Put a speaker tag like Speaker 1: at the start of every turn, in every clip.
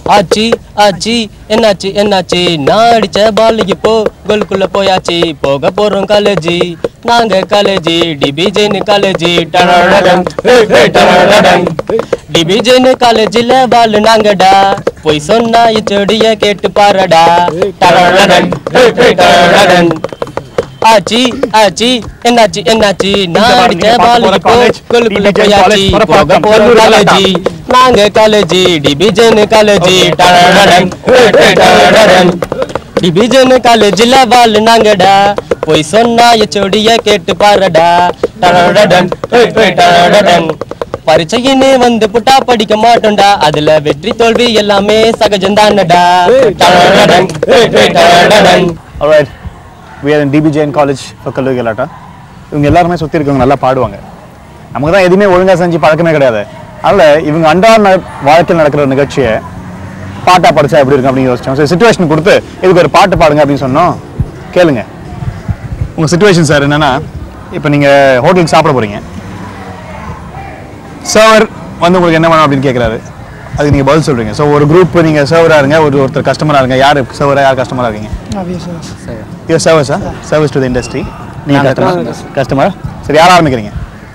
Speaker 1: ஆச்சி ஆச்சி என்னாச்சு என்னாச்சு நான் அடிச்ச பால் இப்போ கோலுக்குள்ள போயாச்சு போக போறோம் காலேஜ் நாங்க காலேஜ் டிபிஜேன்னு காலேஜ் டிபிஜேன்னு காலேஜ்ல பால் நாங்கடா போய் சொன்னா இச்சோடிய கேட்டு பாருடா டரடடன், டரடடன். ஆச்சி ஆச்சி என்னாச்சு என்னாச்சு நான் அடிச்ச பால் இப்போ கோலுக்குள்ள போயாச்சு போக போறோம் காலேஜ் நாங்க காலேஜ் டிபிஜன் காலேஜ் டிபிஜன் காலேஜ்ல வாழ் நாங்கடா போய் சொன்னா எச்சோடிய கேட்டு பாருடா டரடடன், டரடடன். பரீட்சைன்னு வந்து புட்டா படிக்க மாட்டோம்டா அதுல வெற்றி தோல்வி எல்லாமே சகஜம்தானடா டரடடன், டரடடன்.
Speaker 2: alright we are in DB Jain College for கல்லூரி கலாட்டா இவங்க எல்லாருமே சுற்றி இருக்கவங்க நல்லா பாடுவாங்க நமக்கு தான் எதுவுமே ஒழுங்காக செஞ்சு பழக்கமே கிடையாது அதனால் இவங்க அன்றாட ந- வாழ்க்கையில் நடக்கிற ஒரு நிகழ்ச்சியை பாட்டாக படிச்சா எப்படி இருக்கும் அப்படின்னு யோசிச்சோம் ஸோ சுச்சுவேஷன் கொடுத்து இதுக்கு ஒரு பாட்டு பாடுங்க அப்படின்னு சொன்னோம் கேளுங்க உங்கள் சுச்சுவேஷன் சார் என்னன்னா இப்போ நீங்கள் ஹோட்டலுக்கு சாப்பிட போகிறீங்க சர்வர் வந்து உங்களுக்கு என்ன வேணும் அப்படின்னு கேட்குறாரு அதுக்கு நீங்கள் பதில் சொல்கிறீங்க ஸோ ஒரு குரூப் நீங்கள் சர்வராக இருங்க ஒரு ஒருத்தர் கஸ்டமராக இருங்க யார் சர்வராக யார் கஸ்டமராக இருக்கீங்க யூர் சர்வீஸா சர்வீஸ் டு த இண்டஸ்ட்ரி நீங்கள் கஸ்டமர் கஸ்டமர் சரி யார் ஆரம்பிக்கிறீங்க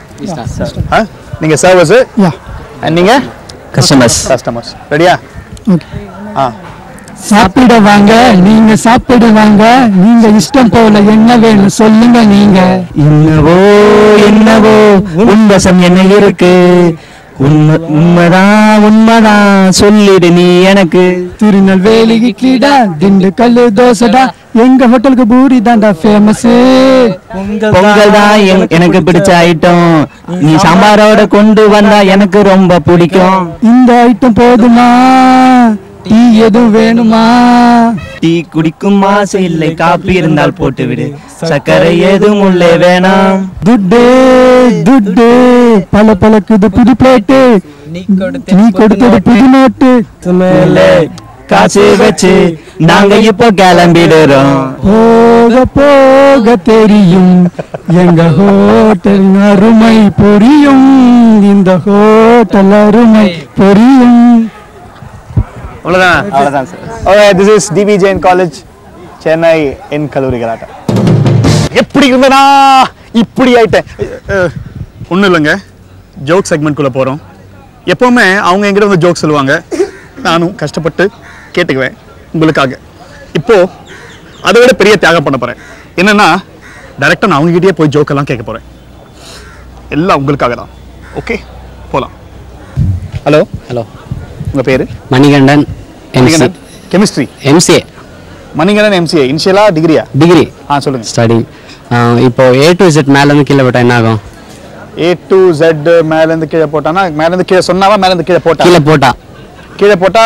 Speaker 2: ஆ நீங்கள் சர்வீஸு அண்ட் நீங்கள்
Speaker 3: கஸ்டமர்ஸ்
Speaker 2: கஸ்டமர்ஸ் ரெடியா ஆ
Speaker 4: சாப்பிட வாங்க நீங்க சாப்பிட வாங்க நீங்க இஷ்டம் போல என்ன வேணும் சொல்லுங்க நீங்க
Speaker 3: என்னவோ என்னவோ உன்வசம் என்ன இருக்கு உண்மை உண்மைதான் உண்மைதான் சொல்லிடு நீ எனக்கு
Speaker 4: திருநெல்வேலிக்கு கீடா திண்டுக்கல் தோசைடா எங்க ஹோட்டலுக்கு பூரி தாண்டா ஃபேமஸ்
Speaker 3: பொங்கல் தான் என்- எனக்கு பிடிச்ச ஐட்டம் நீ சாம்பாரோட கொண்டு வந்தா எனக்கு ரொம்ப பிடிக்கும்
Speaker 4: இந்த ஐட்டம் போதுமா டீ எதுவும் வேணுமா
Speaker 3: டீ குடிக்கும் ஆசை இல்லை காப்பி இருந்தால் போட்டு விடு சர்க்கரை ஏதும் உள்ளே வேணாம்
Speaker 4: துட்டு துட்டு பல பழக்குது புது பிளேட்டு நீ கொடுத்தது புது நோட்டு
Speaker 3: மேல காசு வச்சு நாங்க இப்போ கிளம்பிடுறோம்
Speaker 4: போக போக தெரியும் எங்க ஹோட்டல் அருமை புரியும் இந்த ஹோட்டல் அருமை புரியும்
Speaker 2: அவ்வளோதான்
Speaker 3: அவ்வளவுதான் sir
Speaker 2: okay this is DP Jain college Chennai in கல்லூரி கலாட்டா எப்படி இருந்தனா இப்படி ஆயிட்டேன் ஒன்றும் இல்லைங்க ஜோக் செக்மெண்ட்குள்ளே போகிறோம் எப்போவுமே அவங்க எங்கிட்ட வந்து ஜோக் சொல்லுவாங்க நானும் கஷ்டப்பட்டு கேட்டுக்குவேன் உங்களுக்காக இப்போ அதை விட பெரிய தியாகம் பண்ண போகிறேன் என்னன்னா டைரெக்டாக நான் அவங்ககிட்டயே போய் ஜோக்கெல்லாம் கேட்க போகிறேன் எல்லாம் உங்களுக்காக தான் ஓகே போகலாம் ஹலோ
Speaker 1: ஹலோ
Speaker 2: உங்கள் பேர்
Speaker 1: Manikandan MC
Speaker 2: chemistry
Speaker 1: MCA
Speaker 2: Manikandan MCA இனிஷியலா டிகிரியா
Speaker 1: டிகிரி
Speaker 2: ஆ சொல்லுங்க
Speaker 1: ஸ்டடி இப்போ ஏ டு Z மேலேருந்து கீழே போட்டால் என்ன ஆகும்
Speaker 2: ஏ டு ஜெட் மேலேருந்து கீழே போட்டானா மேலேருந்து கீழே சொன்னாவா மேலேருந்து கீழே போட்டா
Speaker 1: கீழே போட்டா
Speaker 2: கீழே போட்டா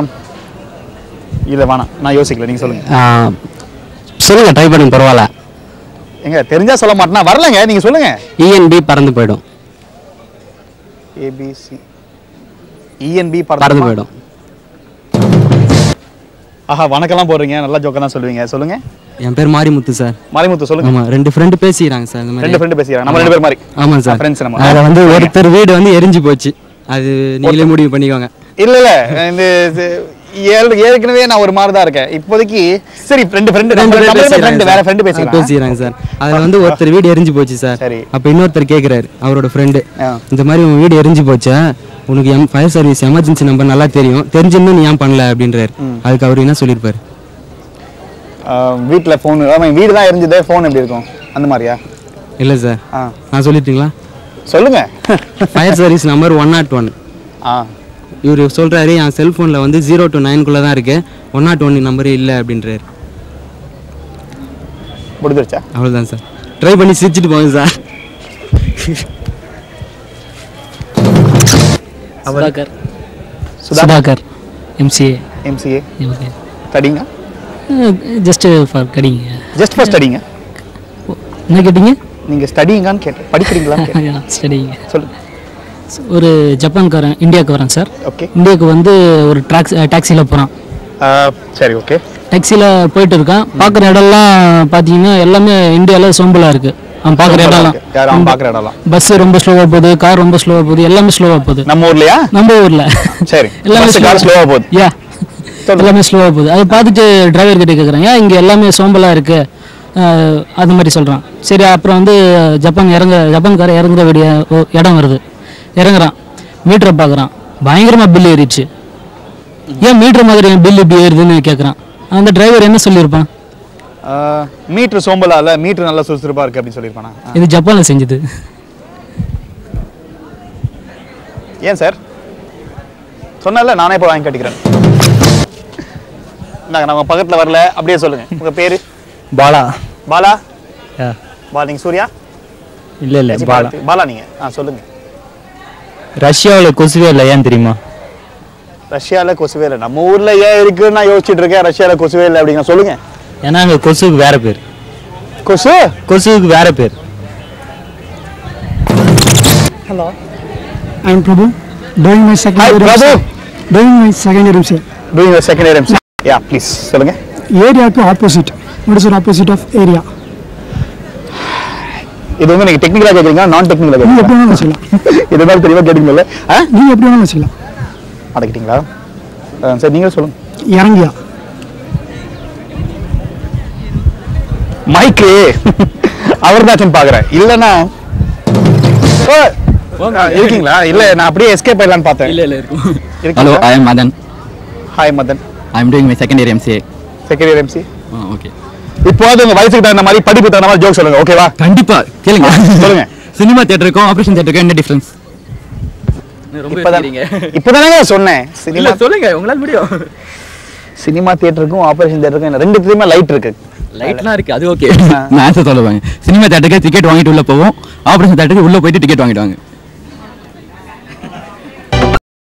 Speaker 2: இல்லை வேணாம் நான் யோசிக்கல நீங்கள் சொல்லுங்க
Speaker 1: ஆ, சொல்லுங்க ட்ரை பண்ணுங்க பரவாயில்ல
Speaker 2: எங்க தெரிஞ்சா சொல்ல மாட்டேனா வரலங்க நீங்கள் சொல்லுங்க
Speaker 1: இஎன்பி பறந்து போயிடும்
Speaker 2: ஏபிசி இஎன்பி
Speaker 1: பறந்து போயிடும்
Speaker 2: ஆஹா வணக்கம்லாம் போடுறீங்க நல்லா ஜோக்கெல்லாம் சொல்லுவீங்க சொல்லுங்க
Speaker 5: என் பேர் மாரிமுத்து சார்
Speaker 2: மாரிமுத்து சொல்லுங்க
Speaker 5: ஆமா ரெண்டு ஃப்ரெண்டு பேசிக்கிறாங்க சார் இந்த
Speaker 2: ரெண்டு
Speaker 5: மாதிரி
Speaker 2: ஃப்ரெண்டு பேசிக்கிறாங்க நம்ம ரெண்டு பேர் மாதிரி
Speaker 5: ஆமா சார்
Speaker 2: ஃப்ரெண்ட்ஸ் நம்ம
Speaker 5: அதுல வந்து ஒருத்தர் வீடு வந்து எரிஞ்சு போச்சு அது நீங்களே முடிவு பண்ணிக்கோங்க
Speaker 2: இல்ல இல்ல இந்த இது ஏழு- ஏற்கனவே நான் ஒரு மாதிரி தான் இருக்கேன் இப்போதைக்கு சரி ரெண்டு ஃப்ரெண்டு
Speaker 5: ரெண்டு பேர் பேசிக்கிறாங்க
Speaker 2: ஃப்ரெண்டு
Speaker 5: சார்.
Speaker 2: வேற ஃப்ரெண்டு
Speaker 5: ஆ,
Speaker 2: பேசிக்கலாம்
Speaker 5: பேசிக்கிறாங்க சார் அதுல வந்து ஒருத்தர் வீடு எரிஞ்சு போச்சு சார்
Speaker 2: சரி.
Speaker 5: அப்ப இன்னொருத்தர் கேக்குறாரு அவரோட ஃப்ரெண்டு
Speaker 2: ஆ.
Speaker 5: இந்த மாதிரி உன் வீடு எரிஞ்சு போச்சா உனக்கு எம் ஃபயர் சர்வீஸ் எமர்ஜென்சி நம்பர் நல்லா தெரியும் தெரிஞ்சிருந்தும் நீ ஏன் பண்ணல அப்படின்றாரு அதுக்கு அவர் என்ன சொல்லியிருப்பாரு
Speaker 2: வீட்டில் ஃபோன் வீடு தான் எரிஞ்சுது ஃபோன் எப்படி இருக்கும் அந்த மாதிரியா
Speaker 5: இல்ல சார்
Speaker 2: ஆ
Speaker 5: நான் சொல்லிட்டீங்களா
Speaker 2: சொல்லுங்க
Speaker 5: fire service number one naught one
Speaker 2: ஆ
Speaker 5: இவர் சொல்றாரு என் செல்போன்ல வந்து ஜீரோ டு நைன்குள்ள தான் இருக்கு ஒன் நாட் ஒன் நம்பரே இல்லை அப்படின்றாரு
Speaker 2: முடிஞ்சிருச்சா
Speaker 5: அவ்வளோதான் சார் ட்ரை பண்ணி சிரிச்சிட்டு போங்க sir
Speaker 6: Sudhakar
Speaker 2: Sudha
Speaker 6: Sudhakar MCA
Speaker 2: MCA studying
Speaker 6: just for kidding
Speaker 2: just for studying
Speaker 6: என்ன கேட்டீங்க
Speaker 2: நீங்கள் ஸ்டடிங்கான்னு கேட்டேன் படிக்கிறீங்களான்னு கேட்டேன்
Speaker 6: ஸ்டடிங்க
Speaker 2: சொல்லுங்க
Speaker 6: ஒரு ஜப்பான்காரன் இந்தியாவுக்கு வரேன் சார்
Speaker 2: ஓகே
Speaker 6: இந்தியாவுக்கு வந்து ஒரு டாக்ஸி டாக்ஸியில் போகிறான்
Speaker 2: சரி ஓகே
Speaker 6: டாக்ஸியில் போயிட்டு இருக்கான் பார்க்குற இடம்லாம் பார்த்தீங்கன்னா எல்லாமே இந்தியாவில் சோம்பலாக இருக்குது அவன் பார்க்குற இடம்லாம்
Speaker 2: யார் அவன் பார்க்குற இடம்லாம்
Speaker 6: பஸ் ரொம்ப ஸ்லோவாக போகுது கார் ரொம்ப ஸ்லோவாக போகுது எல்லாமே ஸ்லோவாக போகுது
Speaker 2: நம்ம ஊர்லையா
Speaker 6: நம்ம ஊரில்
Speaker 2: சரி
Speaker 6: எல்லாமே
Speaker 2: பஸ் கார் ஸ்லோவாக போகுது
Speaker 6: யா எல்லாமே ஸ்லோவாக போகுது அதை பார்த்துட்டு டிரைவர் கிட்ட கேட்குறேன் ஏன் இங்கே எல்லாமே சோம்பலாக இருக்கு அஹ், அது மாதிரி சொல்கிறான் சரி அப்புறம் வந்து ஜப்பான் இறங்க ஜப்பான்கார இறங்குற வேண்டிய ஒ- இடம் வருது இறங்குறான் மீட்டரை பார்க்குறான் பயங்கரமாக பில் ஏறிடுச்சு ஏன் மீட்டர் மாதிரி என் பில் இப்படி ஏறுதுன்னு கேட்குறான் அந்த டிரைவர் என்ன சொல்லியிருப்பான்
Speaker 2: மீட்ரு சோம்பலால மீட்ரு நல்லா சுறுசுறுப்பா இருக்கு அப்படின்னு சொல்லியிருப்பானா ஆ.
Speaker 6: இது ஜப்பானில் செஞ்சது
Speaker 2: ஏன் சார் சொன்னல நானே இப்போ வாங்கி கட்டிக்கிறேன் நாங்கள் நம்ம பக்கத்தில் வரல அப்படியே சொல்லுங்க உங்க பேரு
Speaker 3: பாலா
Speaker 2: பாலா
Speaker 3: Yeah.
Speaker 2: பாலா நீங்க சூர்யா
Speaker 3: இல்ல இல்ல பாலா
Speaker 2: பாலா நீங்க ஆ சொல்லுங்க
Speaker 3: ரஷ்யாவுல கொசுவே இல்லை ஏன் தெரியுமா
Speaker 2: ரஷ்யால கொசுவே இல்லை நம்ம ஊர்ல ஏன் இருக்குன்னு நான் யோசிச்சுட்டு இருக்கேன் ரஷ்யால கொசுவே இல்லை அப்படிங்க சொல்லுங்க
Speaker 3: ஏன்னா அங்க கொசுவுக்கு வேற பேர்
Speaker 2: கொசு
Speaker 3: கொசுவுக்கு வேற பேர்
Speaker 4: I am Prabhu, doing my second
Speaker 2: Hi,
Speaker 4: year
Speaker 2: Prabhu.
Speaker 4: MC. Doing my second year MC.
Speaker 2: Doing second year MC yeah please சொல்லுங்க
Speaker 4: ஏரியாவுக்கு opposite what is opposite of area
Speaker 2: இது வந்து நீங்க டெக்னிக்கலா கேக்குறீங்க நான் டெக்னிக்கலா
Speaker 4: நீங்க எப்படி
Speaker 2: கேக்குறீங்க
Speaker 4: வேணாலும் வச்சுக்கலாம்
Speaker 2: இது மாதிரி தெளிவா கேட்டீங்கல்ல ஆ
Speaker 4: நீங்க எப்படி வேணாலும் வச்சுக்கலாம்
Speaker 2: அடக்கிட்டீங்களா ஆ, சரி நீங்க சொல்லுங்க
Speaker 4: இறங்கியா
Speaker 2: மைக்கு அவர் தான் பாக்குறேன் இல்லைன்னா ஓ, ஆ, இருக்கீங்களா இல்ல நான் அப்படியே எஸ்கேப் ஆயிடலாம்னு பார்த்தேன்
Speaker 5: இல்ல இல்ல இருக்கும்
Speaker 3: hello I am Madan
Speaker 2: hi Madan
Speaker 3: I am doing my second year MCA
Speaker 2: second year MC
Speaker 3: okay
Speaker 2: இப்போது உங்க வயசுக்கு தகுந்த மாதிரி படிப்பு தகுந்த மாதிரி ஜோக் சொல்லுங்க ஓகேவா
Speaker 3: கண்டிப்பா கேளுங்க
Speaker 2: சொல்லுங்க
Speaker 3: சினிமா தியேட்டருக்கும் ஆபரேஷன் தியேட்டருக்கும் என்ன டிஃபரன்ஸ்
Speaker 2: இப்பதான் இப்பதானே சொன்னேன் சினிமா
Speaker 3: சொல்லுங்க உங்களால முடியும்
Speaker 2: சினிமா தியேட்டருக்கும் ஆபரேஷன் தியேட்டருக்கும் என்ன ரெண்டுத்துலயுமே லைட் இருக்கு
Speaker 5: லைட்லாம் இருக்கு அது ஓகே
Speaker 3: நான் ஆன்சர் சொல்லுவாங்க சினிமா தியேட்டருக்கு டிக்கெட் வாங்கிட்டு உள்ள போவோம் ஆபரேஷன் தியேட்டருக்கு உள்ள போயிட்டு டிக்கெட் வாங்கிட்டு வாங்க